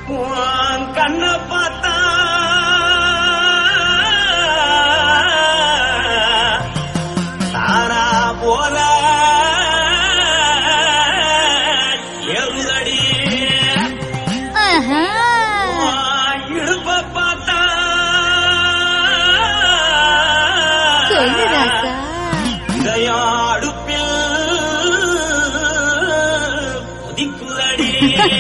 உன் கண்ண பார்த்தா தாரா போல எருதடி ஆஹா. உன் இடுப்ப பார்த்தா சொல்லு ராசா இதயம் அடுப்பில் உதிக்குதடி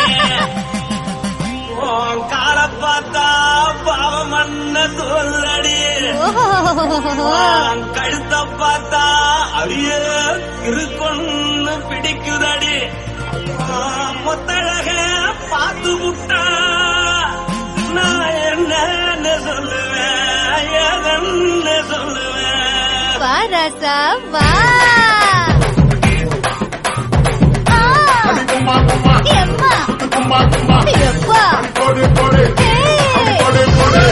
உன் கால பார்த்தா பாவம் மண்ண தோல்றடி ஓஹோ. உன் கழுத்த பார்த்தா அடிய இருக்குன்னு பிடிக்குதடி உன் முத்தழக பார்த்து விட்டா நான் என்னன்னு சொல்லுவேன் ஏதன்னு சொல்லுவேன் வா ராசா வா ஆ. கும்மா கும்மா எம்மா. கும்மா கும்மா எப்பா. கொடு கொடு ஏய். கொடு கொடு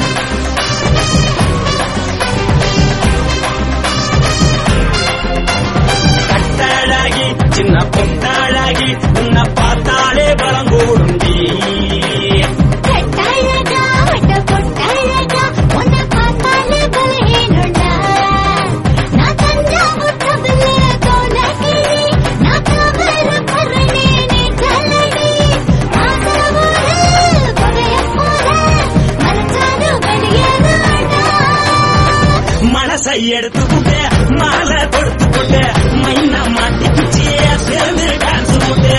கட்டழகி சின்ன பொட்டழகி உன்னை பார்த்தாலே பலம் கூடுண்டி கட்டழகா, வட்ட பொட்டழகா, உன்னை பார்த்தாலே பலஹீனம்டா. நான் தஞ்சாவூர் தவில கோலகிரி, நான் காவல பரணி நீ கல்லடி. ஆதரவோடு புகையப் போல, மறைச்சாலும் வெளியேறாடா. மனசை எடுத்து புட்டு மாலை கொடுத்து புட்டு மைனா மாட்டிக்குச்சு சேர்ந்து டான்ஸ் புட்டு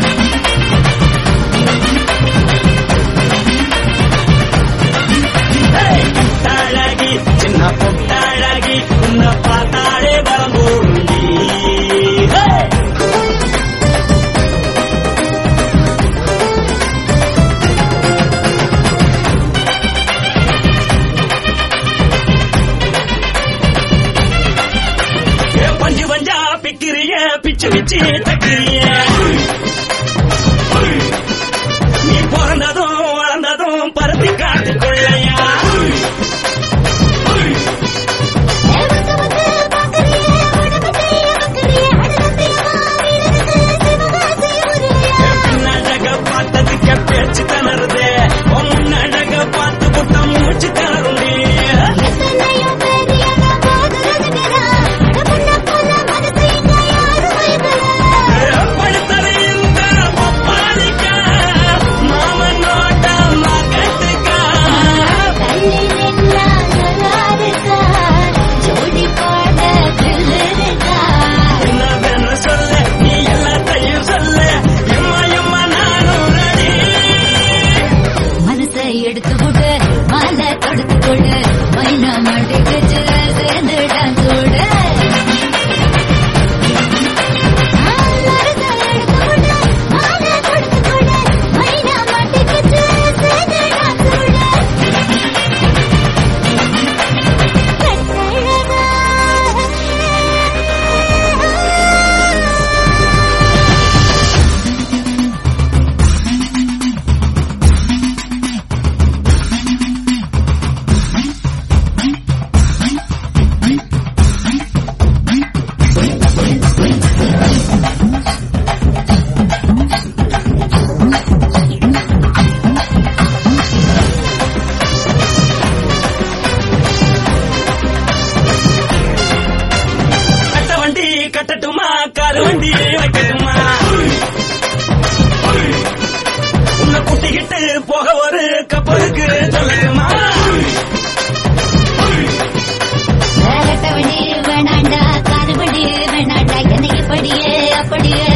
கட்டழகி சின்ன பொட்டழகி உன்னை பார்த்தாலே பலம் கூடுண்டி Hey! ஏன் பஞ்சு பஞ்சா பிக்கிறிய பிச்சு பிச்சு தக்கிறிய நீ பிறந்ததும் வளர்ந்ததும் பருத்தி காட்டுக்குள்ளையா வந்து வந்து பார்க்கறியே, உடம்பு செய்ய வைக்கறியே, அடுத்தத்தையமா வீரனுக்கு சிவகாசி உரிமையா. பின்னழக பார்த்ததுக்கு பேச்சு திணறுது உன் முன்னழக பார்த்து புட்டம் மூச்சு திணறுண்டி எத்தனையோ பேர் என்ன போதுறதுங்கிறா. அட புள்ள போல மனசு இங்க யாரும் வைக்கல. படுத்தது இந்த பப்பாளிக்கா மாமன் நோட்ட மகட்டுக்கா தள்ளி நின்னா நல்லா இருக்கா. ஜோடி பாட தில்லு இருக்கா. என்னவென்னு சொல்ல நீ எல்லாத்தையும் சொல்ல இம்மா இம்மா நானும் ரெடி மனசை எடுத்து விடு மாலை தொடுத்து கொடு மைனா மாட்டிக்கிச்சு சேர்ந்து டான்ஸ் விடு மனசை எடுத்து விடு மாலை தொடுத்து கொடு மைனா மாட்டிக்கிச்சு சேர்ந்து டான்ஸ் விடு கட்ட வண்டி கட்டட்டுமா காரு வண்டி வைக்கட்டுமா உன்னை குட்டிக்கிட்டு போக ஒரு கப்பலுக்கு சொல்லட்டுமா வேறட்ட வண்டி வேணாண்டா காது வண்டி வேணாண்டா என்னைக்கு படியே அப்படியே